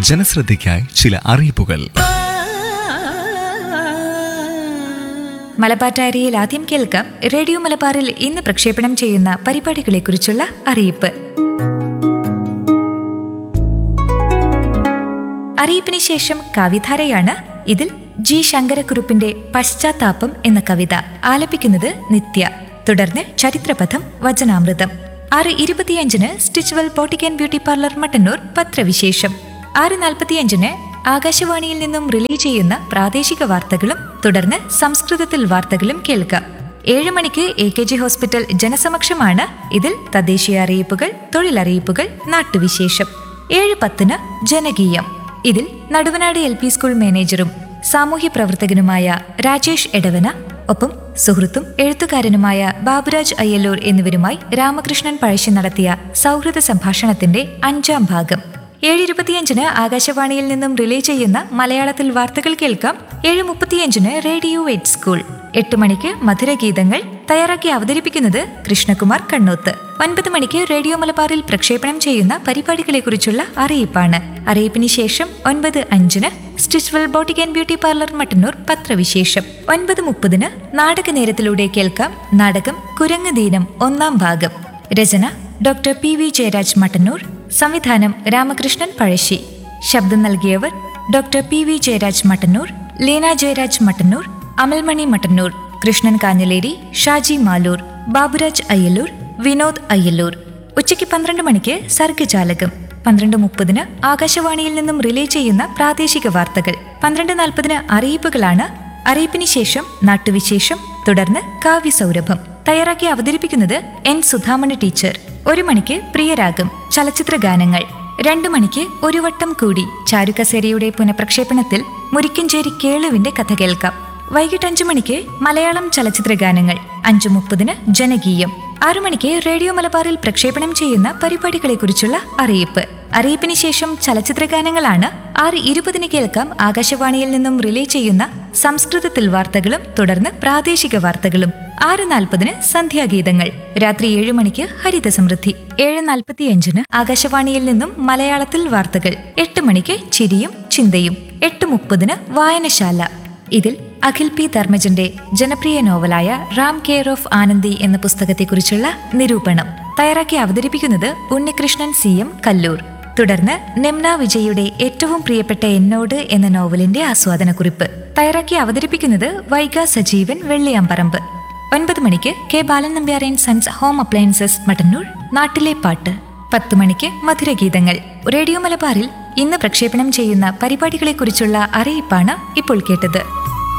ജനശ്രദ്ധയ്ക്കായി ചില അറിയിപ്പുകൾ മലബാർ ആദ്യം കേൾക്കാം റേഡിയോ മലബാറിൽ ഇന്ന് പ്രക്ഷേപണം ചെയ്യുന്ന പരിപാടികളെക്കുറിച്ചുള്ള അറിയിപ്പ് അറിയിപ്പിന് ശേഷം കവിധാരയാണ് ഇതിൽ ജി ശങ്കരക്കുറുപ്പിന്റെ പശ്ചാത്താപം എന്ന കവിത ആലപിക്കുന്നത് നിത്യ തുടർന്ന് ചരിത്രപഥം വചനാമൃതം ആറ് ഇരുപത്തിയഞ്ചിന് Stitchual boutique and beauty parlour Mattannur പത്രവിശേഷം ആറ് നാൽപ്പത്തിയഞ്ചിന് ആകാശവാണിയിൽ നിന്നും റിലീസ് ചെയ്യുന്ന പ്രാദേശിക വാർത്തകളും തുടർന്ന് സംസ്കൃതത്തിൽ വാർത്തകളും കേൾക്കാം ഏഴ് മണിക്ക് എ കെ ജി ഹോസ്പിറ്റൽ ജനസമക്ഷമാണ് ഇതിൽ തദ്ദേശീയ അറിയിപ്പുകൾ തൊഴിലറിയിപ്പുകൾ നാട്ടുവിശേഷം ഏഴ് പത്തിന് ജനകീയം ഇതിൽ നടുവനാട് എൽ പി സ്കൂൾ മാനേജറും സാമൂഹ്യ പ്രവർത്തകനുമായ രാജേഷ് എടവന ഒപ്പം സുഹൃത്തും എഴുത്തുകാരനുമായ ബാബുരാജ് അയ്യല്ലൂർ എന്നിവരുമായി രാമകൃഷ്ണൻ പഴശ്ശി നടത്തിയ സൗഹൃദ സംഭാഷണത്തിന്റെ അഞ്ചാം ഭാഗം ഏഴ് ഇരുപത്തിയഞ്ചിന് ആകാശവാണിയിൽ നിന്നും റിലേ ചെയ്യുന്ന മലയാളത്തിൽ വാർത്തകൾ കേൾക്കാം ഏഴ് മുപ്പത്തിയഞ്ചിന് റേഡിയോ എയ്റ്റ് സ്കൂൾ എട്ട് മണിക്ക് മധുരഗീതങ്ങൾ തയ്യാറാക്കി അവതരിപ്പിക്കുന്നത് കൃഷ്ണകുമാർ കണ്ണൂത്ത് ഒൻപത് മണിക്ക് റേഡിയോ മലബാറിൽ പ്രക്ഷേപണം ചെയ്യുന്ന പരിപാടികളെക്കുറിച്ചുള്ള അറിയിപ്പാണ് അറിയിപ്പിന് ശേഷം ഒൻപത് അഞ്ചിന് Stitchual boutique and beauty parlour Mattannur പത്രവിശേഷം ഒൻപത് മുപ്പതിന് നാടക നേരത്തിലൂടെ കേൾക്കാം നാടകം കുരങ്ങ് ദീനം ഒന്നാം ഭാഗം രചന doctor P V Jayaraj Mattannur സംവിധാനം രാമകൃഷ്ണൻ പഴശ്ശി ശബ്ദം നൽകിയവർ doctor P V Jayaraj Mattannur Leena Jayaraj Mattannur Amalmani Mattannur Krishnan Kanjaleri Shaji Maloor Baburaj Ayyaloor Vinod Ayyaloor ഉച്ചയ്ക്ക് പന്ത്രണ്ട് മണിക്ക് സർഗജാലകം പന്ത്രണ്ട് മുപ്പതിന് ആകാശവാണിയിൽ നിന്നും റിലേ ചെയ്യുന്ന പ്രാദേശിക വാർത്തകൾ പന്ത്രണ്ട് നാൽപ്പതിന് അറിയിപ്പുകളാണ് അറിയിപ്പിന് ശേഷം നാട്ടുവിശേഷം തുടർന്ന് കാവ്യസൗരഭം തയ്യാറാക്കി അവതരിപ്പിക്കുന്നത് എൻ സുധാമണി ടീച്ചർ ഒരു മണിക്ക് പ്രിയരാഗം ചലച്ചിത്ര ഗാനങ്ങൾ രണ്ടു മണിക്ക് ഒരു വട്ടം കൂടി ചാരുകസേരയുടെ പുനഃപ്രക്ഷേപണത്തിൽ മുരിക്കഞ്ചേരി കേളുവിന്റെ കഥ കേൾക്കാം വൈകിട്ട് അഞ്ചു മണിക്ക് മലയാളം ചലച്ചിത്ര ഗാനങ്ങൾ അഞ്ചു മുപ്പതിന് ജനകീയം ആറു മണിക്ക് റേഡിയോ മലബാറിൽ പ്രക്ഷേപണം ചെയ്യുന്ന പരിപാടികളെക്കുറിച്ചുള്ള അറിയിപ്പ് അറിയിപ്പിന് ശേഷം ചലച്ചിത്ര ഗാനങ്ങളാണ് ആറ് ഇരുപതിന് കേൾക്കാം ആകാശവാണിയിൽ നിന്നും റിലേ ചെയ്യുന്ന സംസ്കൃതത്തിൽ വാർത്തകളും തുടർന്ന് പ്രാദേശിക വാർത്തകളും ആറ് നാൽപ്പതിന് സന്ധ്യാഗീതങ്ങൾ രാത്രി ഏഴ് മണിക്ക് ഹരിത സമൃദ്ധി ഏഴ് നാൽപ്പത്തിയഞ്ചിന് ആകാശവാണിയിൽ നിന്നും മലയാളത്തിൽ വാർത്തകൾ എട്ട് മണിക്ക് ചിരിയും ചിന്തയും എട്ട് മുപ്പതിന് വായനശാല ഇതിൽ അഖിൽ പി ധർമ്മജന്റെ ജനപ്രിയ നോവലായ റാം കെയർ ഓഫ് ആനന്ദി എന്ന പുസ്തകത്തെക്കുറിച്ചുള്ള നിരൂപണം തയ്യാറാക്കി അവതരിപ്പിക്കുന്നത് ഉണ്ണികൃഷ്ണൻ സി എം കല്ലൂർ തുടർന്ന് നെമ്ന വിജയുടെ ഏറ്റവും പ്രിയപ്പെട്ട എന്നോട് എന്ന നോവലിന്റെ ആസ്വാദനക്കുറിപ്പ് തയ്യാറാക്കി അവതരിപ്പിക്കുന്നത് വൈഗ സജീവൻ വെള്ളിയാമ്പറമ്പ് ഒൻപത് മണിക്ക് K Balan Nambiaran sons home appliances Mattannur നാട്ടിലെ പാട്ട് പത്ത് മണിക്ക് മധുരഗീതങ്ങൾ റേഡിയോ മലബാറിൽ ഇന്ന് പ്രക്ഷേപണം ചെയ്യുന്ന പരിപാടികളെക്കുറിച്ചുള്ള അറിയിപ്പാണ് ഇപ്പോൾ കേട്ടത്